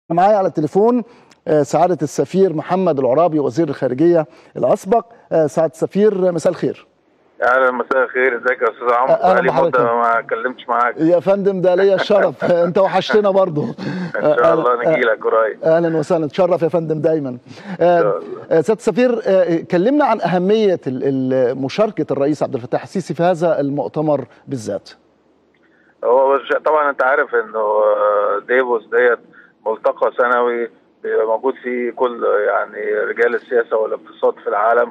معايا على التليفون سعادة السفير محمد العرابي وزير الخارجية الأسبق سعادة السفير مساء الخير اهلا مساء الخير ازيك يا استاذ عمرو أهلا بقالي بحضرتك. مده ما اتكلمتش معاك يا فندم ده ليا الشرف انت وحشتنا برضه ان شاء الله نجي لك قريب اهلا وسهلا تشرف يا فندم دايما آه، شاء آه، سياده السفير آه، كلمنا عن اهميه ال- ال- مشاركه الرئيس عبد الفتاح السيسي في هذا المؤتمر بالذات هو بس طبعا انت عارف انه آه، ديفوس ديت ملتقى سنوي بيبقى موجود فيه كل يعني رجال السياسه والاقتصاد في العالم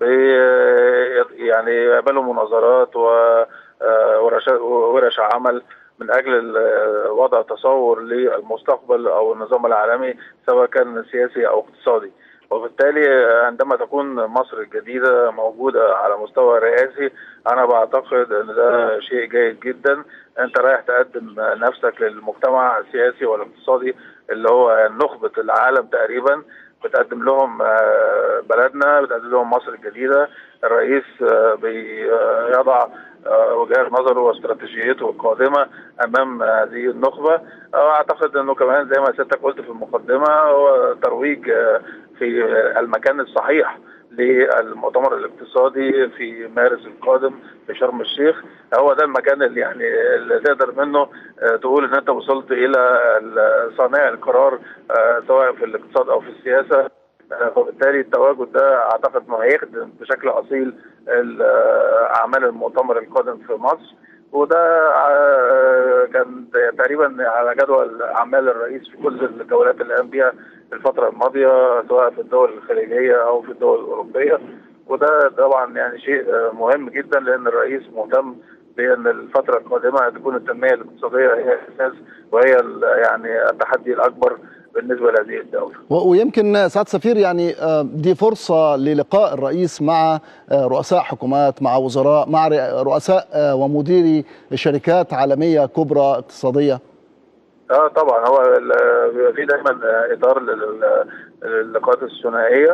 بي يعني يعملوا مناظرات و آه، ورش ورش عمل من اجل ال- وضع تصور للمستقبل او النظام العالمي سواء كان سياسي او اقتصادي وبالتالي عندما تكون مصر الجديده موجوده على مستوى رئاسي انا بعتقد ان ده شيء جيد جدا انت رايح تقدم نفسك للمجتمع السياسي والاقتصادي اللي هو نخبه العالم تقريبا بتقدم لهم آه، بلدنا بتقدم لهم مصر الجديده الرئيس آه، بيضع آه، وجهات نظره واستراتيجيته القادمه امام هذه النخبه آه، اعتقد انه كمان زي ما سيادتك قلت في المقدمه هو ترويج آه، في المكان الصحيح للمؤتمر الاقتصادي في مارس القادم في شرم الشيخ هو ده المكان اللي يعني اللي تقدر منه آه، تقول ان انت وصلت الى ال- صانع القرار آه، سواء في الاقتصاد او في السياسه آه، وبالتالي التواجد ده اعتقد انه هيخدم بشكل اصيل ال- آه، اعمال المؤتمر القادم في مصر وده آه، كان تقريبا على جدول اعمال الرئيس في كل الجولات اللي قام بيها الفتره الماضيه سواء في الدول الخليجيه او في الدول الاوروبيه وده طبعا يعني شيء آه، مهم جدا لان الرئيس مهتم بان الفتره القادمه تكون التنميه الاقتصاديه هي الاساس وهي ال- يعني التحدي الاكبر بالنسبه لهذه الدوله. و- ويمكن سعاده السفير يعني آه، دي فرصه للقاء الرئيس مع آه، رؤساء حكومات مع وزراء مع ر- رؤساء آه، ومديري شركات عالميه كبرى اقتصاديه اه طبعا هو ال- بيبقى في دايما آه، اطار لل- للقاءات الثنائيه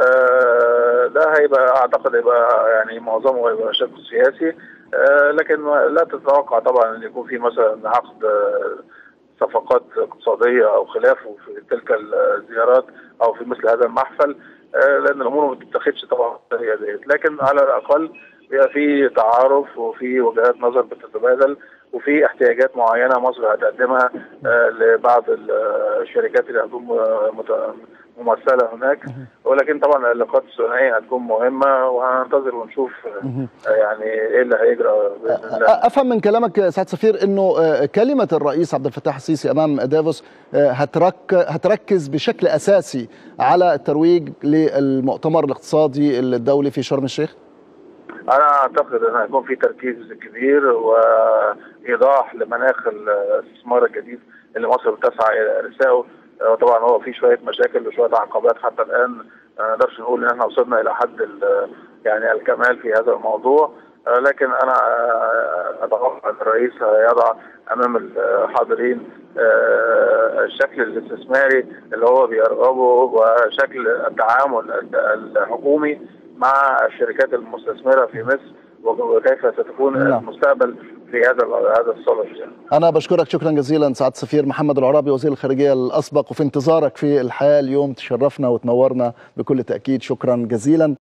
آه، ده هيبقى اعتقد هيبقى يعني معظمه هيبقى شق سياسي آه، لكن لا تتوقع طبعا ان يكون في مثلا عقد آه، صفقات اقتصاديه او خلافه في تلك الزيارات او في مثل هذا المحفل آه، لان الامور ما بتتاخدش طبعا هي ديت لكن على الاقل بيبقى في تعارف وفي وجهات نظر بتتبادل وفي احتياجات معينه مصر هتقدمها آه، لبعض ال- الشركات اللي هتكون مت- ممثله هناك ولكن طبعا اللقاءات الثنائيه هتكون مهمه وهننتظر ونشوف آه، يعني ايه اللي هيجرى باذن الله افهم من كلامك سعاده السفير انه آه، كلمه الرئيس عبد الفتاح السيسي امام دافوس آه، هترك هتركز بشكل اساسي على الترويج للمؤتمر الاقتصادي الدولي في شرم الشيخ انا اعتقد ان هيكون في تركيز كبير وايضاح لمناخ الاستثمار الجديد اللي مصر بتسعى الى ارسائه آه، طبعا هو في شويه مشاكل وشويه عقبات حتى الان ما نقدرش نقول ان احنا وصلنا الى حد ال- يعني الكمال في هذا الموضوع آه، لكن انا آه، اتوقع ان الرئيس هيضع امام الحاضرين آه، الشكل الاستثماري اللي هو بيرغبه وشكل التعامل الحكومي مع الشركات المستثمره في مصر وكيف ستكون نعم. المستقبل في هذا هذا الصدد يعني. انا بشكرك شكرا جزيلا سعاده السفير محمد العرابي وزير الخارجيه الاسبق وفي انتظارك في الحياه اليوم تشرفنا وتنورنا بكل تاكيد شكرا جزيلا